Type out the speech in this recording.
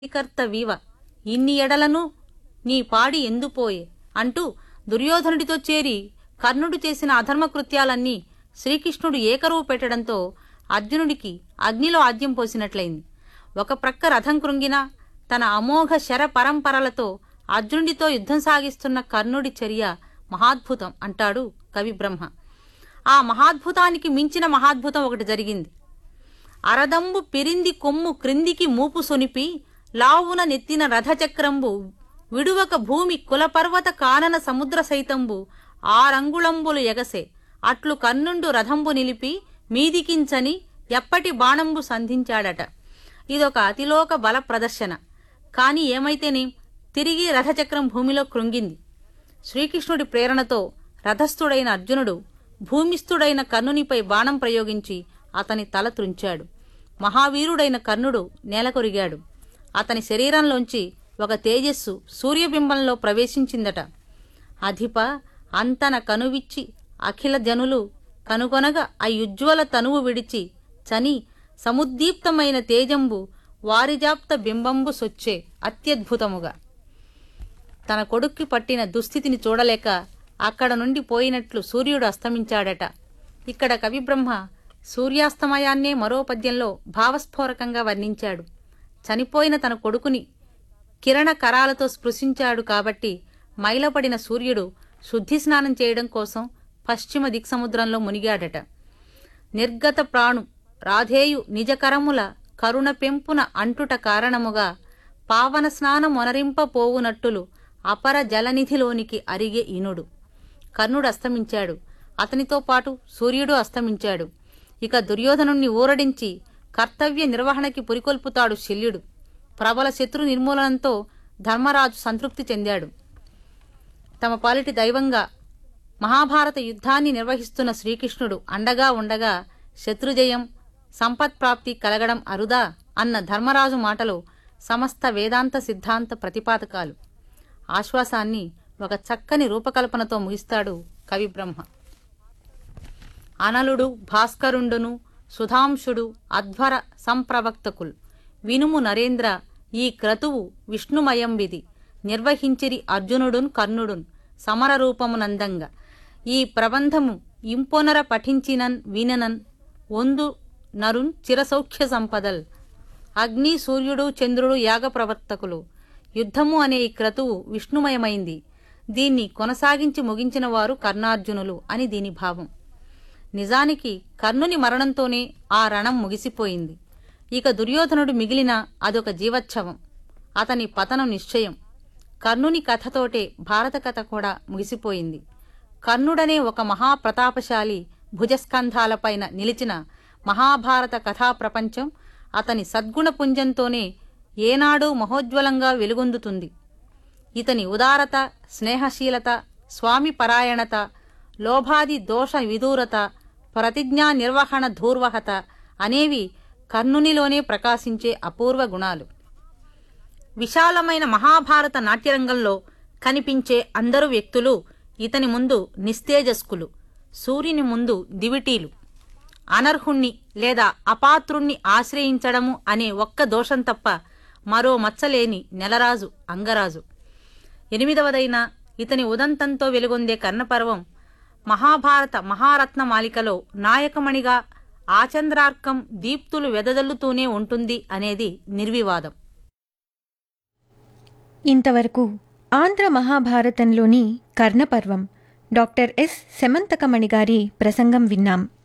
కర్తవీవ ఇన్ని ఎడలను నీ పాడి ఎందుపోయే అంటూ దుర్యోధనుడితో చేరి కర్ణుడు చేసిన అధర్మ కృత్యాలన్నీ శ్రీకృష్ణుడు ఏకరువు పెట్టడంతో అర్జునుడికి అగ్నిలో ఆద్యం పోసినట్లయింది ఒక ప్రక్క రథం కృంగినా తన అమోఘ శర పరంపరలతో అర్జునుడితో యుద్ధం సాగిస్తున్న కర్ణుడి చర్య మహాద్భుతం అంటాడు కవి బ్రహ్మ ఆ మహాద్భుతానికి మించిన మహాద్భుతం ఒకటి జరిగింది అరదంబు పిరింది కొమ్ము క్రిందికి మూపు సొనిపి లావున నెత్తిన రథచక్రంబు విడువక భూమి కులపర్వత కానన సముద్ర సైతంబు ఆరంగుళంబులు ఎగసే అట్లు కర్ణుండు రథంబు నిలిపి మీదికించని ఎప్పటి బాణంబు సంధించాడట ఇదొక అతిలోక బల ప్రదర్శన కాని ఏమైతేనే తిరిగి రథచక్రం భూమిలో కృంగింది శ్రీకృష్ణుడి ప్రేరణతో రథస్థుడైన అర్జునుడు భూమిస్థుడైన కర్ణునిపై బాణం ప్రయోగించి అతని తల త్రుంచాడు మహావీరుడైన కర్ణుడు నేలకొరిగాడు అతని శరీరంలోంచి ఒక తేజస్సు సూర్యబింబంలో ప్రవేశించిందట అధిప అంతన కనువిచ్చి అఖిల జనులు కనుగొనగా ఆ యుజ్వల తనువు విడిచి చని సముద్దీప్తమైన తేజంబు వారిజాప్త బింబంబు సొచ్చే అత్యద్భుతముగా తన కొడుక్కి పట్టిన దుస్థితిని చూడలేక అక్కడ నుండి పోయినట్లు సూర్యుడు అస్తమించాడట ఇక్కడ కవిబ్రహ్మ సూర్యాస్తమయాన్నే మరో పద్యంలో భావస్ఫోరకంగా వర్ణించాడు చనిపోయిన తన కొడుకుని కిరణ కరాలతో స్పృశించాడు కాబట్టి మైలపడిన సూర్యుడు శుద్ధి స్నానం చేయడం కోసం పశ్చిమ దిక్సముద్రంలో మునిగాడట నిర్గత ప్రాణు రాధేయు నిజకరముల కరుణ పెంపున అంటుట కారణముగా పావన స్నానమొనరింపపోవునట్టులు అపర జలనిధిలోనికి అరిగే ఇనుడు కర్ణుడు అస్తమించాడు అతనితో పాటు సూర్యుడు అస్తమించాడు ఇక దుర్యోధనుణ్ణి ఊరడించి కర్తవ్య నిర్వహణకి పురికొల్పుతాడు శల్యుడు ప్రబల శత్రు నిర్మూలనంతో ధర్మరాజు సంతృప్తి చెందాడు తమ పాలిటి దైవంగా మహాభారత యుద్ధాన్ని నిర్వహిస్తున్న శ్రీకృష్ణుడు అండగా ఉండగా శత్రుజయం సంపత్ప్రాప్తి కలగడం అరుదా అన్న ధర్మరాజు మాటలు సమస్త వేదాంత సిద్ధాంత ప్రతిపాదకాలు ఆశ్వాసాన్ని ఒక చక్కని రూపకల్పనతో ముగిస్తాడు కవి బ్రహ్మ అనలుడు భాస్కరుండును సుధాంశుడు అధ్వర సంప్రవక్తకుల్ వినుము నరేంద్ర ఈ క్రతువు విష్ణుమయంబిది నిర్వహించిరి అర్జునుడున్ కర్ణుడున్ సమరరూపమునందంగా ఈ ప్రబంధము ఇంపొనర పఠించినన్ విననన్ ఒందు నరున్ చిరసౌఖ్య సంపదల్ అగ్ని సూర్యుడు చంద్రుడు యాగ ప్రవర్తకులు యుద్ధము అనే ఈ క్రతువు విష్ణుమయమైంది దీన్ని కొనసాగించి ముగించిన వారు కర్ణార్జునులు అని దీని భావం నిజానికి కర్ణుని మరణంతోనే ఆ రణం ముగిసిపోయింది ఇక దుర్యోధనుడు మిగిలిన అదొక జీవోత్సవం అతని పతనం నిశ్చయం కర్ణుని కథతోటే భారత కథ కూడా ముగిసిపోయింది కర్ణుడనే ఒక మహాప్రతాపశాలి భుజస్కంధాలపైన నిలిచిన మహాభారత కథా ప్రపంచం అతని సద్గుణపుంజంతోనే ఏనాడూ మహోజ్వలంగా వెలుగొందుతుంది ఇతని ఉదారత స్నేహశీలత స్వామి పరాయణత లోభాది దోష విదూరత ప్రతిజ్ఞా నిర్వహణ ధూర్వహత అనేవి కర్ణునిలోనే ప్రకాశించే అపూర్వ గుణాలు విశాలమైన మహాభారత నాట్యరంగంలో కనిపించే అందరు వ్యక్తులు ఇతని ముందు నిస్తేజస్కులు సూర్యుని ముందు దివిటీలు అనర్హుణ్ణి లేదా అపాత్రుణ్ణి ఆశ్రయించడము అనే ఒక్క దోషం తప్ప మరో మచ్చలేని నెలరాజు అంగరాజు ఎనిమిదవదైన ఇతని ఉదంతంతో వెలుగొందే కర్ణపర్వం మహాభారత మహారత్న మాలికలో నాయకమణిగా ఆచంద్రార్కం దీప్తులు వెదజల్లుతూనే ఉంటుంది అనేది నిర్వివాదం ఇంతవరకు ఆంధ్ర మహాభారతంలోని కర్ణపర్వం డాక్టర్ ఎస్ సెమంతకమణి గారి ప్రసంగం విన్నాం